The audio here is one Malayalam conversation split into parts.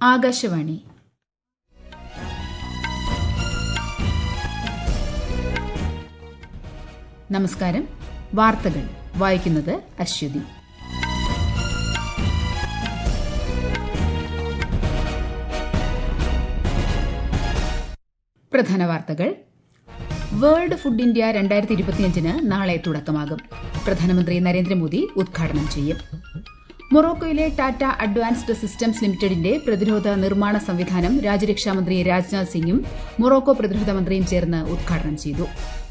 ആകാശവാണി നമസ്കാരം വാർത്തകൾ വായിക്കുന്നത് അശ്വതി പ്രധാന വാർത്തകൾ വേൾഡ് ഫുഡ് ഇന്ത്യ രണ്ടായിരത്തി ഇരുപത്തിയഞ്ചിന് നാളെ തുടക്കമാകും പ്രധാനമന്ത്രി നരേന്ദ്രമോദി ഉദ്ഘാടനം ചെയ്യും മൊറോക്കോയിലെ ടാറ്റ അഡ്വാൻസ്ഡ് സിസ്റ്റംസ് ലിമിറ്റഡിന്റെ പ്രതിരോധ നിർമ്മാണ സംവിധാനം രാജ്യരക്ഷാമന്ത്രി രാജ്നാഥ് സിംഗും മൊറോക്കോ പ്രതിരോധ മന്ത്രിയും ചേർന്ന് ഉദ്ഘാടനം ചെയ്തു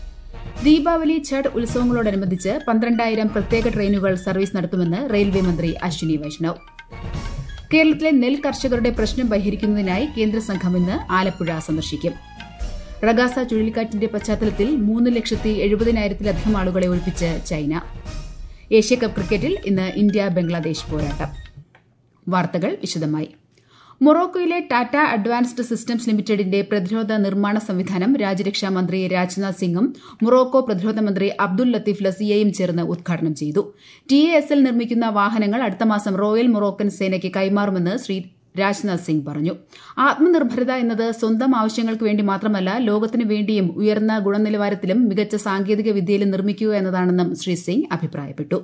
ദീപാവലി ഛഠ് ഉത്സവങ്ങളോടനുബന്ധിച്ച് പന്ത്രണ്ടായിരം പ്രത്യേക ട്രെയിനുകൾ സർവീസ് നടത്തുമെന്ന് റെയിൽവേ മന്ത്രി അശ്വിനി വൈഷ്ണവ് കേരളത്തിലെ നെൽ കർഷകരുടെ പ്രശ്നം പരിഹരിക്കുന്നതിനായി കേന്ദ്ര സംഘം ഇന്ന് ആലപ്പുഴ സന്ദർശിക്കും റഗാസ ചുഴലിക്കാറ്റിന്റെ പശ്ചാത്തലത്തിൽ മൂന്ന് ലക്ഷത്തി എഴുപതിനായിരത്തിലധികം ആളുകളെ ഒഴിപ്പിച്ച് ചൈന ഏഷ്യാകപ്പ് ക്രിക്കറ്റിൽ ഇന്ന് ഇന്ത്യ ബംഗ്ലാദേശ് പോരാട്ടം വാർത്തകൾ വിശദമായി മൊറോക്കോയിലെ ടാറ്റ അഡ്വാൻസ്ഡ് സിസ്റ്റംസ് ലിമിറ്റഡിന്റെ പ്രതിരോധ നിർമ്മാണ സംവിധാനം രാജ്യരക്ഷാ മന്ത്രി രാജ്നാഥ് സിംഗും മൊറോക്കോ പ്രതിരോധ മന്ത്രി അബ്ദുൽ ലത്തീഫ് ലസിയയും ചേർന്ന് ഉദ്ഘാടനം ചെയ്തു ടി എ എസ് എൽ നിർമ്മിക്കുന്ന വാഹനങ്ങൾ അടുത്ത മാസം റോയൽ മൊറോക്കൻ സേനയ്ക്ക് കൈമാറുമെന്ന് ശ്രീ രാജ്നാഥ് സിംഗ് പറഞ്ഞു ആത്മനിർഭരത എന്നത് സ്വന്തം ആവശ്യങ്ങൾക്ക് വേണ്ടി മാത്രമല്ല ലോകത്തിനു വേണ്ടിയും ഉയർന്ന ഗുണനിലവാരത്തിലും മികച്ച സാങ്കേതിക വിദ്യയിലും നിർമ്മിക്കുക എന്നതാണെന്നും ശ്രീ സിംഗ് അഭിപ്രായപ്പെട്ടു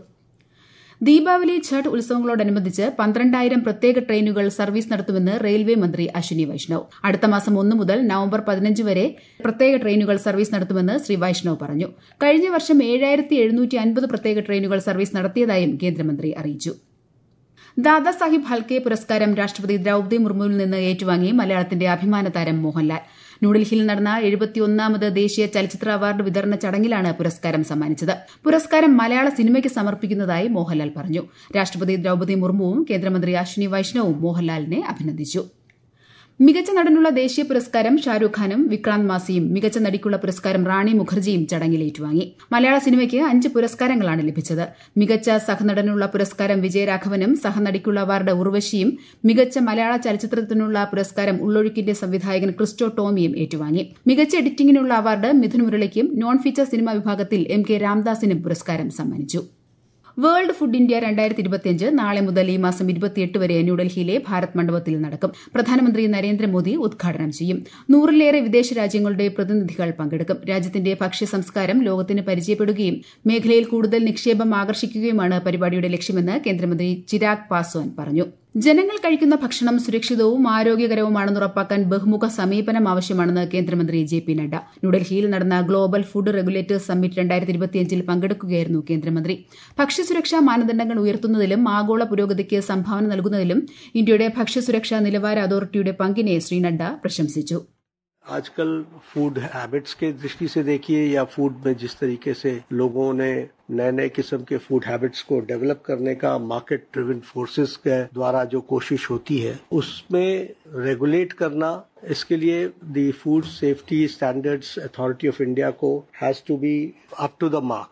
ദീപാവലി ഛഠ് ഉത്സവങ്ങളോടനുബന്ധിച്ച് പന്ത്രണ്ടായിരം പ്രത്യേക ട്രെയിനുകൾ സർവീസ് നടത്തുമെന്ന് റെയിൽവേ മന്ത്രി അശ്വിനി വൈഷ്ണവ് അടുത്ത മാസം ഒന്ന് മുതൽ നവംബർ പതിനഞ്ച് വരെ പ്രത്യേക ട്രെയിനുകൾ സർവീസ് നടത്തുമെന്ന് ശ്രീ വൈഷ്ണവ് പറഞ്ഞു കഴിഞ്ഞ വർഷം ഏഴായിരത്തി എഴുന്നൂറ്റി അൻപത് പ്രത്യേക ട്രെയിനുകൾ സർവീസ് നടത്തിയതായും കേന്ദ്രമന്ത്രി അറിയിച്ചു ദാദാസാഹിബ് ഫാൽക്കെ പുരസ്കാരം രാഷ്ട്രപതി ദ്രൌപദി മുർമുവിൽ നിന്ന് ഏറ്റുവാങ്ങി മലയാളത്തിന്റെ അഭിമാന താരം മോഹൻലാൽ ന്യൂഡൽഹിയിൽ നടന്ന എഴുപത്തിയൊന്നാമത് ദേശീയ ചലച്ചിത്ര അവാർഡ് വിതരണ ചടങ്ങിലാണ് പുരസ്കാരം സമ്മാനിച്ചത് പുരസ്കാരം മലയാള സിനിമയ്ക്ക് സമർപ്പിക്കുന്നതായി മോഹൻലാൽ പറഞ്ഞു രാഷ്ട്രപതി ദ്രൌപദി മുർമുവും കേന്ദ്രമന്ത്രി അശ്വിനി വൈഷ്ണവും മോഹൻലാലിനെ അഭിനന്ദിച്ചു മികച്ച നടനുള്ള ദേശീയ പുരസ്കാരം ഷാരൂഖ് ഖാനും വിക്രാന്ത് മാസിയും മികച്ച നടിക്കുള്ള പുരസ്കാരം റാണി മുഖർജിയും ചടങ്ങിൽ ഏറ്റുവാങ്ങി മലയാള സിനിമയ്ക്ക് അഞ്ച് പുരസ്കാരങ്ങളാണ് ലഭിച്ചത് മികച്ച സഹനടനുള്ള പുരസ്കാരം വിജയരാഘവനും സഹനടിക്കുള്ള അവാർഡ് ഉർവശിയും മികച്ച മലയാള ചലച്ചിത്രത്തിനുള്ള പുരസ്കാരം ഉള്ളൊഴുക്കിന്റെ സംവിധായകൻ ക്രിസ്റ്റോ ടോമിയും ഏറ്റുവാങ്ങി മികച്ച എഡിറ്റിംഗിനുള്ള അവാർഡ് മിഥുൻ മുരളിക്കും നോൺ ഫീച്ചർ സിനിമ വിഭാഗത്തിൽ എം കെ രാംദാസിനും പുരസ്കാരം സമ്മാനിച്ചു വേൾഡ് ഫുഡ് ഇന്ത്യ രണ്ടായിരത്തി ഇരുപത്തിയഞ്ച് നാളെ മുതൽ ഈ മാസം ഇരുപത്തിയെട്ട് വരെ ന്യൂഡൽഹിയിലെ ഭാരത് മണ്ഡപത്തിൽ നടക്കും പ്രധാനമന്ത്രി നരേന്ദ്രമോദി ഉദ്ഘാടനം ചെയ്യും നൂറിലേറെ വിദേശ രാജ്യങ്ങളുടെ പ്രതിനിധികൾ പങ്കെടുക്കും രാജ്യത്തിന്റെ ഭക്ഷ്യ സംസ്കാരം ലോകത്തിന് പരിചയപ്പെടുകയും മേഖലയിൽ കൂടുതൽ നിക്ഷേപം ആകർഷിക്കുകയുമാണ് പരിപാടിയുടെ ലക്ഷ്യമെന്ന് കേന്ദ്രമന്ത്രി ചിരാഗ് പാസ്വാൻ പറഞ്ഞു ജനങ്ങൾ കഴിക്കുന്ന ഭക്ഷണം സുരക്ഷിതവും ആരോഗ്യകരവുമാണെന്ന് ഉറപ്പാക്കാൻ ബഹുമുഖ സമീപനം ആവശ്യമാണെന്ന് കേന്ദ്രമന്ത്രി ജെ പി നഡ്ഡ ന്യൂഡൽഹിയിൽ നടന്ന ഗ്ലോബൽ ഫുഡ് റെഗുലേറ്റേഴ്സ് സമ്മിറ്റ് രണ്ടായിരത്തി ഇരുപത്തിയഞ്ചിൽ പങ്കെടുക്കുകയായിരുന്നു കേന്ദ്രമന്ത്രി ഭക്ഷ്യസുരക്ഷാ മാനദണ്ഡങ്ങൾ ഉയർത്തുന്നതിലും ആഗോള പുരോഗതിക്ക് സംഭാവന നൽകുന്നതിലും ഇന്ത്യയുടെ ഭക്ഷ്യസുരക്ഷാ നിലവാര അതോറിറ്റിയുടെ പങ്കിനെ ശ്രീ നഡ്ഡ പ്രശംസിച്ചു आजकल फूड हैबिट्स के दृष्टि से देखिए या फूड में जिस तरीके से लोगों ने नए नए किस्म के फूड हैबिट्स को डेवलप करने का मार्केट ड्रिवन फोर्सेस के द्वारा जो कोशिश होती है उसमें रेगुलेट करना इसके लिए the food safety standards authority of India को has to be up to the mark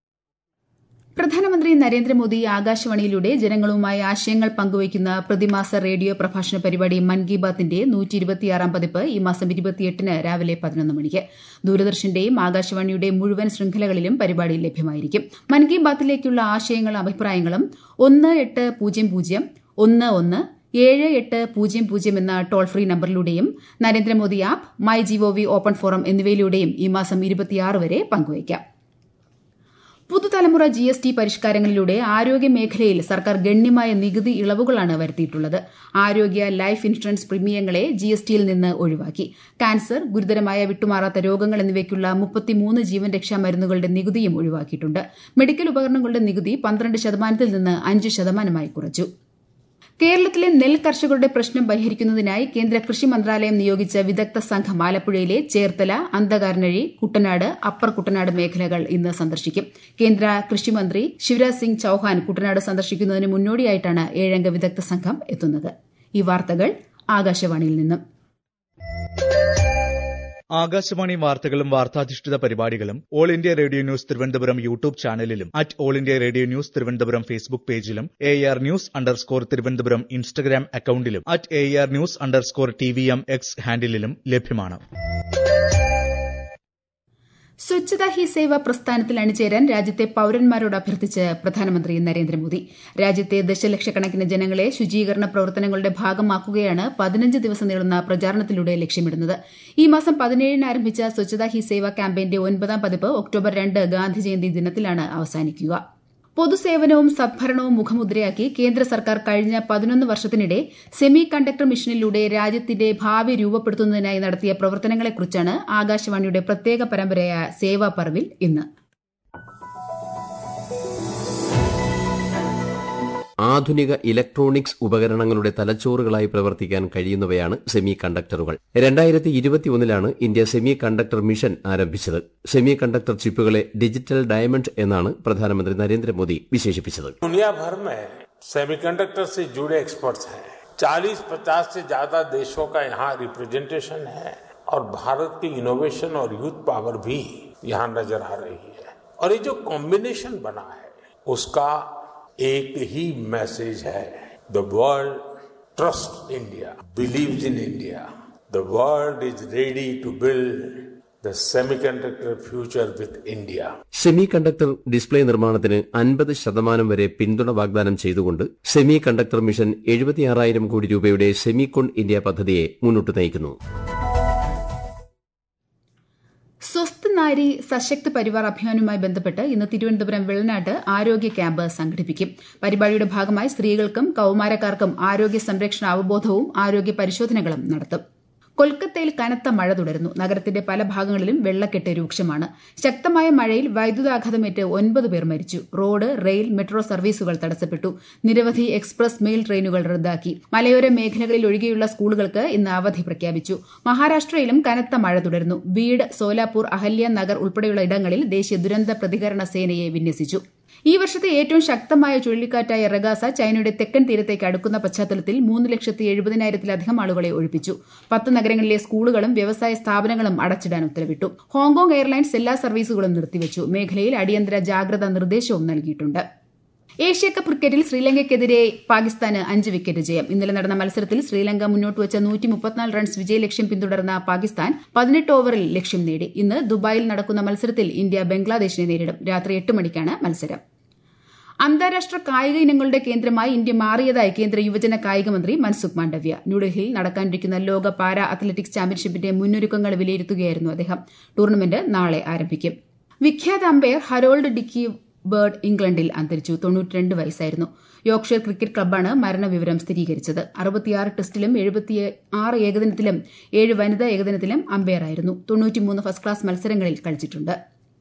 പ്രധാനമന്ത്രി നരേന്ദ്രമോദി ആകാശവാണിയിലൂടെ ജനങ്ങളുമായി ആശയങ്ങൾ പങ്കുവയ്ക്കുന്ന പ്രതിമാസ റേഡിയോ പ്രഭാഷണ പരിപാടി മൻ കി ബാത്തിന്റെ നൂറ്റി ഇരുപത്തിയാറാം പതിപ്പ് ഈ മാസം ഇരുപത്തിയെട്ടിന് രാവിലെ പതിനൊന്ന് മണിക്ക് ദൂരദർശന്റെയും ആകാശവാണിയുടെയും മുഴുവൻ ശൃംഖലകളിലും പരിപാടി ലഭ്യമായിരിക്കും മൻ കി ബാത്തിലേക്കുള്ള ആശയങ്ങളും അഭിപ്രായങ്ങളും ഒന്ന് എട്ട് പൂജ്യം പൂജ്യം ഒന്ന് ഒന്ന് ഏഴ് എട്ട് പൂജ്യം പൂജ്യം എന്ന ടോൾ ഫ്രീ നമ്പറിലൂടെയും Narendra Modi app my G O V open forum എന്നിവയിലൂടെയും ഈ മാസം ഇരുപത്തിയാറ് വരെ പങ്കുവയ്ക്കാം പുതുതലമുറ ജി എസ് ടി പരിഷ്കാരങ്ങളിലൂടെ ആരോഗ്യ മേഖലയിൽ സർക്കാർ ഗണ്യമായ നികുതി ഇളവുകളാണ് വരുത്തിയിട്ടുള്ളത് ആരോഗ്യ ലൈഫ് ഇൻഷുറൻസ് പ്രീമിയങ്ങളെ ജി എസ് ടിയിൽ നിന്ന് ഒഴിവാക്കി ക്യാൻസർ ഗുരുതരമായ വിട്ടുമാറാത്ത രോഗങ്ങൾ എന്നിവയ്ക്കുള്ള മുപ്പത്തിമൂന്ന് ജീവൻ രക്ഷാ മരുന്നുകളുടെ നികുതിയും ഒഴിവാക്കിയിട്ടുണ്ട് മെഡിക്കൽ ഉപകരണങ്ങളുടെ നികുതി പന്ത്രണ്ട് ശതമാനത്തിൽ നിന്ന് അഞ്ച് ശതമാനമായി കുറച്ചു കേരളത്തിലെ നെൽ കർഷകരുടെ പ്രശ്നം പരിഹരിക്കുന്നതിനായി കേന്ദ്ര കൃഷി മന്ത്രാലയം നിയോഗിച്ച വിദഗ്ധ സംഘം ആലപ്പുഴയിലെ ചേർത്തല അന്തകാർനഴി കുട്ടനാട് അപ്പർ കുട്ടനാട് മേഖലകൾ ഇന്ന് സന്ദർശിക്കും കേന്ദ്ര കൃഷിമന്ത്രി ശിവരാജ് സിംഗ് ചൌഹാൻ കുട്ടനാട് സന്ദർശിക്കുന്നതിന് മുന്നോടിയായിട്ടാണ് ഏഴംഗ വിദഗ്ധ സംഘം എത്തുന്നത് ഈ വാർത്തകൾ ആകാശവാണിയിൽ നിന്നും ആകാശവാണി വാർത്തകളും വാർത്താധിഷ്ഠിത പരിപാടികളും all India radio news Thiruvananthapuram YouTube ചാനലിലും at all India radio news Thiruvananthapuram Facebook പേജിലും A R news underscore Thiruvananthapuram Instagram അക്കൌണ്ടിലും at A R news underscore T V M X ഹാൻഡിലും ലഭ്യമാണ് സ്വച്ഛതാ ഹി സേവ പ്രസ്ഥാനത്തിൽ അണിചേരാൻ രാജ്യത്തെ പൌരന്മാരോട് അഭ്യർത്ഥിച്ച് പ്രധാനമന്ത്രി നരേന്ദ്രമോദി രാജ്യത്തെ ദശലക്ഷക്കണക്കിന് ജനങ്ങളെ ശുചീകരണ പ്രവർത്തനങ്ങളുടെ ഭാഗമാക്കുകയാണ് പതിനഞ്ച് ദിവസം നീളുന്ന പ്രചാരണത്തിലൂടെ ലക്ഷ്യമിടുന്നത് ഈ മാസം പതിനേഴിന് ആരംഭിച്ച സ്വച്ഛതാ ഹി സേവ ക്യാമ്പയിന്റെ ഒൻപതാം പതിപ്പ് ഒക്ടോബർ രണ്ട് ഗാന്ധി ജയന്തി ദിനത്തിലാണ് അവസാനിക്കുക പൊതുസേവനവും സദ്ഭരണവും മുഖമുദ്രയാക്കി കേന്ദ്ര സർക്കാർ കഴിഞ്ഞ പതിനൊന്ന് വർഷത്തിനിടെ സെമി കണ്ടക്ടർ മിഷനിലൂടെ രാജ്യത്തിന്റെ ഭാവി രൂപപ്പെടുത്തുന്നതിനായി നടത്തിയ പ്രവർത്തനങ്ങളെക്കുറിച്ചാണ് ആകാശവാണിയുടെ പ്രത്യേക പരമ്പരയായ സേവാ പർവിൽ ഇന്ന് ആധുനിക ഇലക്ട്രോണിക്സ് ഉപകരണങ്ങളുടെ തലച്ചോറുകളായി പ്രവർത്തിക്കാൻ കഴിയുന്നവയാണ് സെമി കണ്ടക്ടറുകൾ രണ്ടായിരത്തി ഇരുപത്തിയൊന്നിലാണ് ഇന്ത്യ സെമി കണ്ടക്ടർ മിഷൻ ആരംഭിച്ചത് സെമി കണ്ടക്ടർ ചിപ്പുകളെ ഡിജിറ്റൽ ഡയമണ്ട് എന്നാണ് പ്രധാനമന്ത്രി നരേന്ദ്രമോദി വിശേഷിപ്പിച്ചത് दुनिया भर में सेमीकंडक्टर से जुड़े एक्सपर्ट्स हैं 40-50 से ज्यादा देशों का यहाँ रिप्रेजेंटेशन है और भारत की इनोवेशन और यूथ पावर भी यहाँ नजर आ रही है और ये जो कॉम्बिनेशन बना है उसका एक ही मैसेज है the world trust India believes in India the world is ready to build the semiconductor future with India semiconductor display നിർമ്മാണത്തിന് അൻപത് ശതമാനം വരെ പിന്തുണ വാഗ്ദാനം ചെയ്തുകൊണ്ട് സെമി കണ്ടക്ടർ മിഷൻ എഴുപത്തിയാറായിരം കോടി രൂപയുടെ സെമികോൺ ഇന്ത്യ പദ്ധതിയെ മുന്നോട്ട് നയിക്കുന്നു സ്വസ്ഥ നാരി സശക്ത് പരിവാർ അഭിയാനുമായി ബന്ധപ്പെട്ട് ഇന്ന് തിരുവനന്തപുരം വെള്ളനാട്ട് ആരോഗ്യ ക്യാമ്പ് സംഘടിപ്പിക്കും പരിപാടിയുടെ ഭാഗമായി സ്ത്രീകൾക്കും കൌമാരക്കാർക്കും ആരോഗ്യ സംരക്ഷണ അവബോധവും ആരോഗ്യ പരിശോധനകളും നടത്തും കൊൽക്കത്തയിൽ കനത്ത മഴ തുടരുന്നു നഗരത്തിന്റെ പല ഭാഗങ്ങളിലും വെള്ളക്കെട്ട് രൂക്ഷമാണ് ശക്തമായ മഴയിൽ വൈദ്യുതാഘാതമേറ്റ് ഒൻപത് പേർ മരിച്ചു റോഡ് റെയിൽ മെട്രോ സർവീസുകൾ തടസ്സപ്പെട്ടു നിരവധി എക്സ്പ്രസ് മെയിൽ ട്രെയിനുകൾ റദ്ദാക്കി മലയോര മേഖലകളിൽ ഒഴികെയുള്ള സ്കൂളുകൾക്ക് ഇന്ന് അവധി പ്രഖ്യാപിച്ചു മഹാരാഷ്ട്രയിലും കനത്ത മഴ തുടരുന്നു ബീഡ് സോലാപൂർ അഹല്യ നഗർ ഉൾപ്പെടെയുള്ള ഇടങ്ങളിൽ ദേശീയ ദുരന്ത പ്രതികരണ സേനയെ വിന്യസിച്ചു ഈ വർഷത്തെ ഏറ്റവും ശക്തമായ ചുഴലിക്കാറ്റായ റഗാസ ചൈനയുടെ തെക്കൻ തീരത്തേക്ക് അടുക്കുന്ന പശ്ചാത്തലത്തിൽ മൂന്ന് ലക്ഷത്തി എഴുപതിനായിരത്തിലധികം ആളുകളെ ഒഴിപ്പിച്ചു പത്ത് നഗരങ്ങളിലെ സ്കൂളുകളും വ്യവസായ സ്ഥാപനങ്ങളും അടച്ചിടാൻ ഉത്തരവിട്ടു ഹോങ്കോങ് എയർലൈൻസ് എല്ലാ സർവീസുകളും നിർത്തിവച്ചു മേഖലയിൽ അടിയന്തര ജാഗ്രതാ നിർദ്ദേശവും നൽകിയിട്ടുണ്ട് ഏഷ്യാകപ്പ് ക്രിക്കറ്റിൽ ശ്രീലങ്കയ്ക്കെതിരെ പാകിസ്ഥാന് അഞ്ച് വിക്കറ്റ് ജയം ഇന്നലെ നടന്ന മത്സരത്തിൽ ശ്രീലങ്ക മുന്നോട്ട് വെച്ച നൂറ്റി മുപ്പത്തിനാല് റൺസ് വിജയലക്ഷ്യം പിന്തുടർന്ന പാകിസ്ഥാൻ പതിനെട്ട് ഓവറിൽ ലക്ഷ്യം നേടി ഇന്ന് ദുബായിൽ നടക്കുന്ന മത്സരത്തിൽ ഇന്ത്യ ബംഗ്ലാദേശിനെ നേരിടും രാത്രി എട്ട് മണിക്കാണ് മത്സരം അന്താരാഷ്ട്ര കായിക ഇനങ്ങളുടെ കേന്ദ്രമായി ഇന്ത്യ മാറിയതായി കേന്ദ്ര യുവജന കായിക മന്ത്രി മൻസുഖ് മാണ്ഡവ്യ ന്യൂഡൽഹിയിൽ നടക്കാനിരിക്കുന്ന ലോക പാരാ അത്ലറ്റിക്സ് ചാമ്പ്യൻഷിപ്പിന്റെ മുന്നൊരുക്കങ്ങൾ വിലയിരുത്തുകയായിരുന്നു അദ്ദേഹം ടൂർണമെന്റ് നാളെ ആരംഭിക്കും വിഖ്യാത അമ്പയർ ഹരോൾഡ് ഡിക്കി ബേർഡ് ഇംഗ്ലണ്ടിൽ അന്തരിച്ചു തൊണ്ണൂറ്റിരണ്ട് വയസ്സായിരുന്നു യോർക്ക്ഷയർ ക്രിക്കറ്റ് ക്ലബ്ബാണ് മരണവിവരം സ്ഥിരീകരിച്ചത് അറുപത്തിയാറ് ടെസ്റ്റിലും എഴുപത്തി ആറ് ഏകദിനത്തിലും ഏഴ് വനിതാ ഏകദിനത്തിലും അമ്പയറായിരുന്നു തൊണ്ണൂറ്റിമൂന്ന് ഫസ്റ്റ് ക്ലാസ് മത്സരങ്ങളിൽ കളിച്ചിട്ടുണ്ട്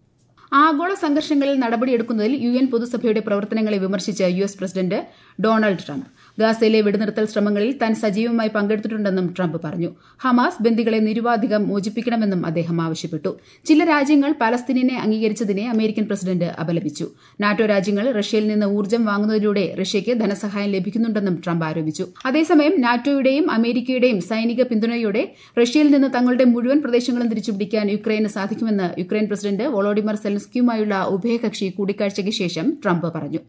ആഗോള സംഘർഷങ്ങളിൽ നടപടിയെടുക്കുന്നതിൽ യു എൻ പൊതുസഭയുടെ പ്രവർത്തനങ്ങളെ വിമർശിച്ച U S president Donald Trump ഗാസയിലെ വെടിനിർത്തൽ ശ്രമങ്ങളിൽ താൻ സജീവമായി പങ്കെടുത്തിട്ടുണ്ടെന്നും ട്രംപ് പറഞ്ഞു ഹമാസ് ബന്ദികളെ നിരുപാധികം മോചിപ്പിക്കണമെന്നും അദ്ദേഹം ആവശ്യപ്പെട്ടു ചില രാജ്യങ്ങൾ പലസ്തീനെ അംഗീകരിച്ചതിനെ അമേരിക്കൻ പ്രസിഡന്റ് അപലപിച്ചു നാറ്റോ രാജ്യങ്ങൾ റഷ്യയിൽ നിന്ന് ഊർജ്ജം വാങ്ങുന്നതിലൂടെ റഷ്യയ്ക്ക് ധനസഹായം ലഭിക്കുന്നുണ്ടെന്നും ട്രംപ് ആരോപിച്ചു അതേസമയം നാറ്റോയുടെയും അമേരിക്കയുടെയും സൈനിക പിന്തുണയോടെ റഷ്യയിൽ നിന്ന് തങ്ങളുടെ മുഴുവൻ പ്രദേശങ്ങളും തിരിച്ചുപിടിക്കാൻ യുക്രൈന് സാധിക്കുമെന്ന് യുക്രൈൻ പ്രസിഡന്റ് വോളോഡിമർ സെലൻസ്കിയുമായുള്ള ഉഭയകക്ഷി കൂടിക്കാഴ്ചയ്ക്ക് ശേഷം ട്രംപ് പറഞ്ഞു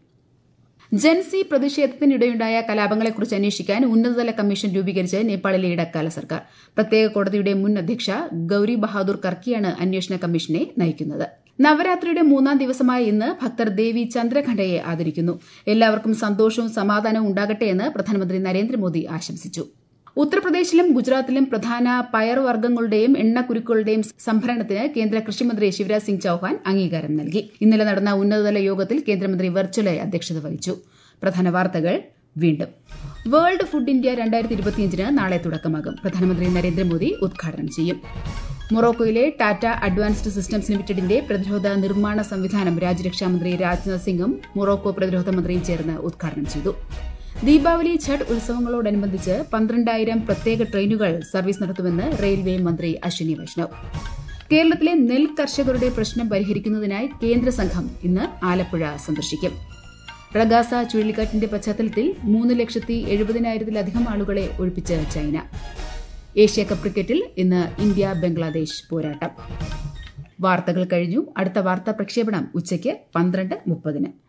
ജൻസി പ്രതിഷേധത്തിനിടെയുണ്ടായ കലാപങ്ങളെക്കുറിച്ച് അന്വേഷിക്കാൻ ഉന്നതതല കമ്മീഷൻ രൂപീകരിച്ച് നേപ്പാളിലെ ഇടക്കാല സർക്കാർ പ്രത്യേക കോടതിയുടെ മുൻ അധ്യക്ഷ ഗൌരി ബഹാദൂർ കർക്കിയാണ് അന്വേഷണ കമ്മീഷനെ നയിക്കുന്നത് നവരാത്രിയുടെ മൂന്നാം ദിവസമായ ഇന്ന് ഭക്തർ ദേവി ചന്ദ്രഖണ്ഡയെ ആദരിക്കുന്നു എല്ലാവർക്കും സന്തോഷവും സമാധാനവും ഉണ്ടാകട്ടെയെന്ന് പ്രധാനമന്ത്രി നരേന്ദ്രമോദി ആശംസിച്ചു ഉത്തർപ്രദേശിലും ഗുജറാത്തിലും പ്രധാന പയർവർഗ്ഗങ്ങളുടെയും എണ്ണക്കുരുക്കളുടെയും സംഭരണത്തിന് കേന്ദ്ര കൃഷിമന്ത്രി ശിവരാജ് സിംഗ് ചൌഹാൻ അംഗീകാരം നൽകി ഇന്നലെ നടന്ന ഉന്നതതല യോഗത്തിൽ കേന്ദ്രമന്ത്രി വെർച്വലായി അധ്യക്ഷത വഹിച്ചു പ്രധാന വാർത്തകൾ വീണ്ടും വേൾഡ് ഫുഡ് ഇന്ത്യ രണ്ടായിരത്തി ഇരുപത്തിയഞ്ചിന് നാളെ തുടക്കമാകും പ്രധാനമന്ത്രി നരേന്ദ്രമോദി ഉദ്ഘാടനം ചെയ്യും മൊറോക്കോയിലെ ടാറ്റ അഡ്വാൻസ്ഡ് സിസ്റ്റംസ് ലിമിറ്റഡിന്റെ പ്രതിരോധ നിർമ്മാണ സംവിധാനം രാജ്യരക്ഷാമന്ത്രി രാജ്നാഥ് സിംഗും മൊറോക്കോ പ്രതിരോധ മന്ത്രിയും ചേർന്ന് ഉദ്ഘാടനം ചെയ്തു ദീപാവലി ഛഠ് ഉത്സവങ്ങളോടനുബന്ധിച്ച് പന്ത്രണ്ടായിരം പ്രത്യേക ട്രെയിനുകൾ സർവീസ് നടത്തുമെന്ന് റെയിൽവേ മന്ത്രി അശ്വിനി വൈഷ്ണവ് കേരളത്തിലെ നെൽ കർഷകരുടെ പ്രശ്നം പരിഹരിക്കുന്നതിനായി കേന്ദ്ര സംഘം ഇന്ന് ആലപ്പുഴ സന്ദർശിക്കും റഗാസ ചുഴലിക്കാറ്റിന്റെ പശ്ചാത്തലത്തിൽ മൂന്ന് ലക്ഷത്തി എഴുപതിനായിരത്തിലധികം ആളുകളെ ഒഴിപ്പിച്ച് ചൈന ഏഷ്യാകപ്പ് ക്രിക്കറ്റിൽ ഇന്ന് ഇന്ത്യ ബംഗ്ലാദേശ് പോരാട്ടം വാർത്തകൾ കഴിഞ്ഞു അടുത്ത വാർത്താ പ്രക്ഷേപണം ഉച്ചയ്ക്ക് പന്ത്രണ്ട് മുപ്പതിന്